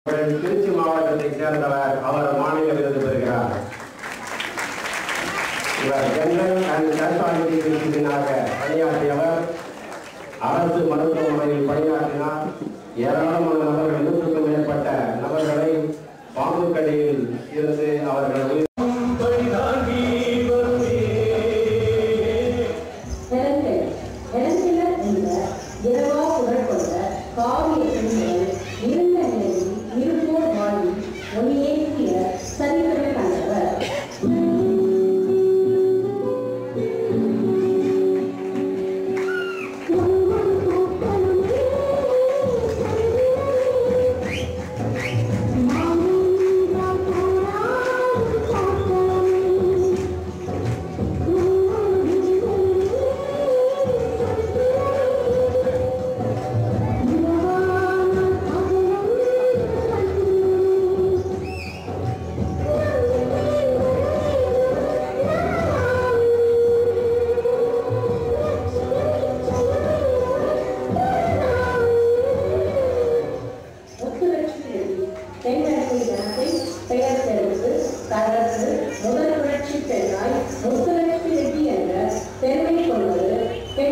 அவர்கள் திருச்சி மாவட்டத்தைச் சேர்ந்தவர் அவர் மாநில விருது பெறுகிறார் இவர் ஜெனரல் அண்ட் கேஷுவாலிட்டி பிரிவினாக பணியாற்றியவர் அரசு மருத்துவமனையில் பணியாற்றினார் ஏராளமான நபர்கள் நூற்றுக்கும் மேற்பட்ட நபர்களை பாம்பு கடியில் இருந்து அவர்கள் உயிர் பெருங்கல் பெருங்கிலர் என்ற இரவா புகழ் கொண்ட காவிய பெண்கள் இருந்த நிலையில் இருப்போர் வாழ்வில் ஒளியேற்றிய சரித்திர கண்டவர் முத்துலட்சுமி ரெட்டி தென்கிழக்கு ஜனத்தை பெயர் தெரிந்து தகர்த்து முதல் புரட்சி பெண்ணாய் முத்துலட்சுமி ரெட்டி என்ற பெருமை கொண்டது பெண்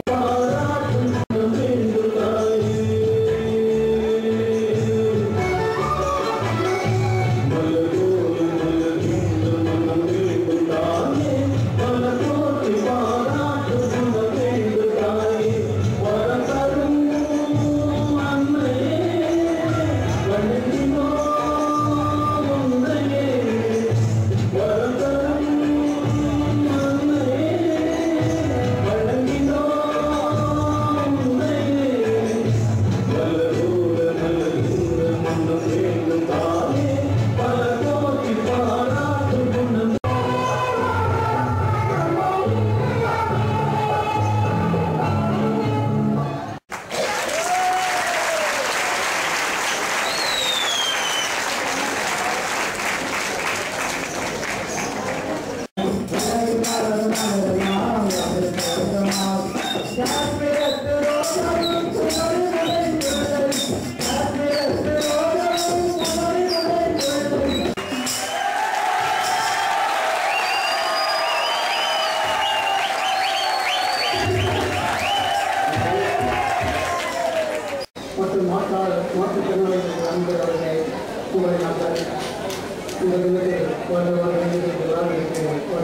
மற்றும் மாற்றாள் மாற்றுத்திறனாளிகள் நண்பர்களை உங்களை நாங்கள் உங்களுக்கு வருட வரவேற்கிறேன்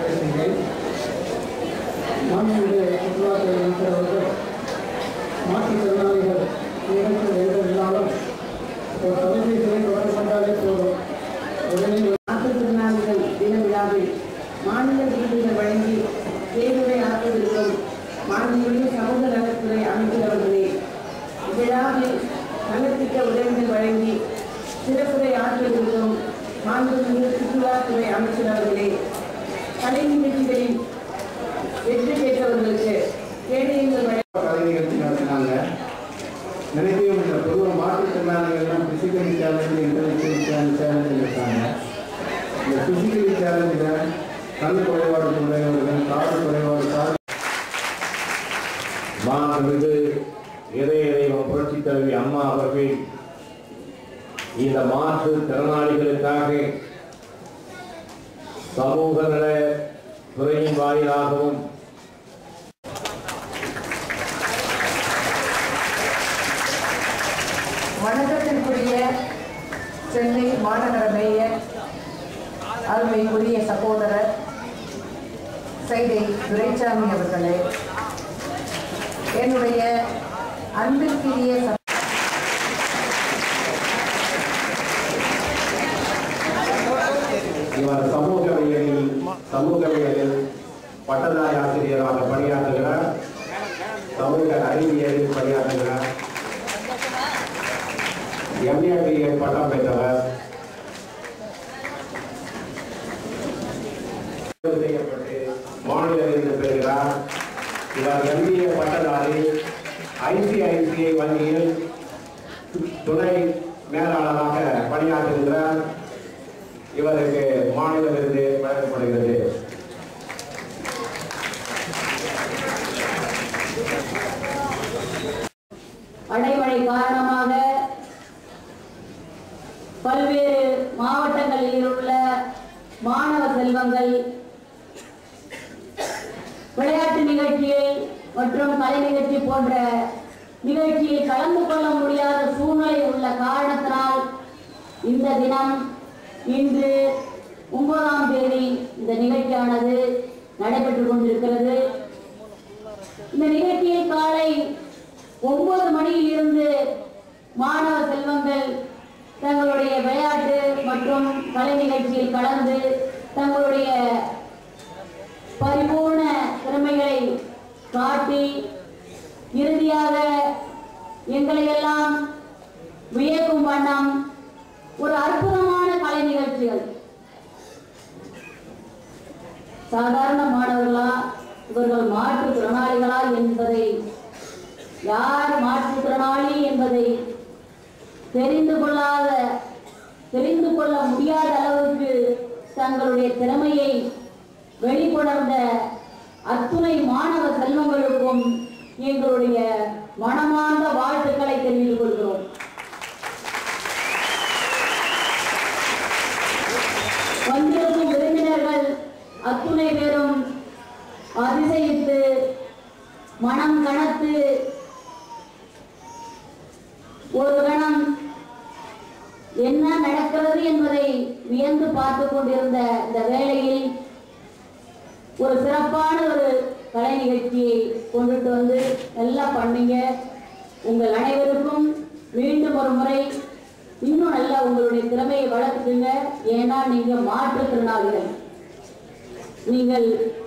மாநில சுற்றுலாத்துறை அமைச்சர் அவர்கள் மாற்றுத்திறனாளிகள் நிகழ்ச்சி எதிர்ந்தாலும் ஒரு தொலைபேசியை தொடர்பு கொண்டாலே போதும் உடனே மாற்றுத்திறனாளிகள் தின விழாவில் மாநில விருதுகள் வழங்கி தேர்வுரை ஆற்றுவதற்கும் மாநில சமூக நலத்துறை அமைச்சர் அவர்களே விழாவில் நலத்திட்ட உதவிகள் வழங்கி சிறப்புரை ஆற்றுவதற்கும் மாண்புமிகு சுற்றுலாத்துறை அமைச்சர் அவர்களே கலை நிகழ்ச்சிகளில் வெற்றி பெற்றவர்களுக்கு கேடயங்கள் வழங்க கலை நிகழ்ச்சி நடத்தினாங்க நினைக்கையும் இந்த பொதுவாக மாற்றுத்திறனாளிகள்லாம் பிசிக்கலி சேலஞ்சு இன்டெலெக்சுவல் சேலஞ்சு இருக்காங்க இந்த பிசிக்கலி சேலஞ்சில் கண் குறைபாடு உடையவர்கள் காது குறைபாடு காது மாண்புமிகு இதய தெய்வம் புரட்சி தலைவி அம்மா அவர்கள் இந்த மாற்று திறனாளிகளுக்காக சமூக நல துறையின் வாயிலாகவும் வணக்கத்திற்குரிய சென்னை மாநகர மேயர் அருமைக்குரிய சகோதரர் சைதை துரைசாமி அவர்களே என்னுடைய அன்பிற்குரிய ச- இவர் சமூகவியலில் சமூகவியலில் பட்டதாரி ஆசிரியராக பணியாற்றுகிறார் சமூக அறிவியலில் பணியாற்றுகிறார் எம்ஏ பட்டம் பெற்றவர் தேர்வு செய்யப்பட்டு மாநில விருது பெறுகிறார் இவர் எம்பிஏ பட்டதாரி ஐசிஐசிஐ வங்கியில் துணை மேலாளராக பணியாற்றுகிறார் இவருக்கு மாநில விருது வழங்கப்படுகிறது அடைமழை காரணமாக பல்வேறு மாவட்டங்களில் உள்ள மாணவ செல்வங்கள் விளையாட்டு நிகழ்ச்சியில் மற்றும் கலை நிகழ்ச்சி போன்ற நிகழ்ச்சியில் கலந்து கொள்ள முடியாத சூழ்நிலை உள்ள காரணத்தினால் இந்த தினம் இன்று ஒன்பதாம் தேதி இந்த நிகழ்ச்சியானது நடைபெற்றுக் கொண்டிருக்கிறது இந்த நிகழ்ச்சியில் காலை ஒன்பது மணியில் இருந்து மாணவ செல்வங்கள் தங்களுடைய விளையாட்டு மற்றும் கலை நிகழ்ச்சியில் கலந்து தங்களுடைய பரிபூர்ண திறமைகளை காட்டி இறுதியாக எங்களை எல்லாம் வியக்கும் வண்ணம் ஒரு அற்புதமான கலை நிகழ்ச்சிகள் சாதாரண மாணவர்களா இவர்கள் மாற்றுத்திறனாளிகளா என்பதை யார் மாற்றுத்திறனாளி என்பதை தெரிந்து கொள்ளாத தெரிந்து கொள்ள முடியாத அளவுக்கு தங்களுடைய திறமையை வெளிக்கொணர்ந்த அத்துணை மாணவ செல்வங்களுக்கும் எங்களுடைய மனமார்ந்த வாழ்த்துக்களை தெரிவித்துக் கொள்கிறோம் வந்திருக்கும் விருந்தினர்கள் அத்துணை பேரும் அதிசயித்து மனம் கனத்து ஒரு கணம் என்ன நடக்கிறது என்பதை வியந்து பார்த்து கொண்டிருந்த இந்த வேளையில் ஒரு சிறப்பான ஒரு கலை நிகழ்ச்சியை கொண்டுட்டு வந்து நல்லா பண்ணீங்க உங்கள் அனைவருக்கும் மீண்டும் ஒரு முறை இன்னும் நல்லா உங்களுடைய திறமையை வளர்த்துக்குங்க ஏன்னா நீங்க மாற்றுத்திறனாளிகள் நீங்கள்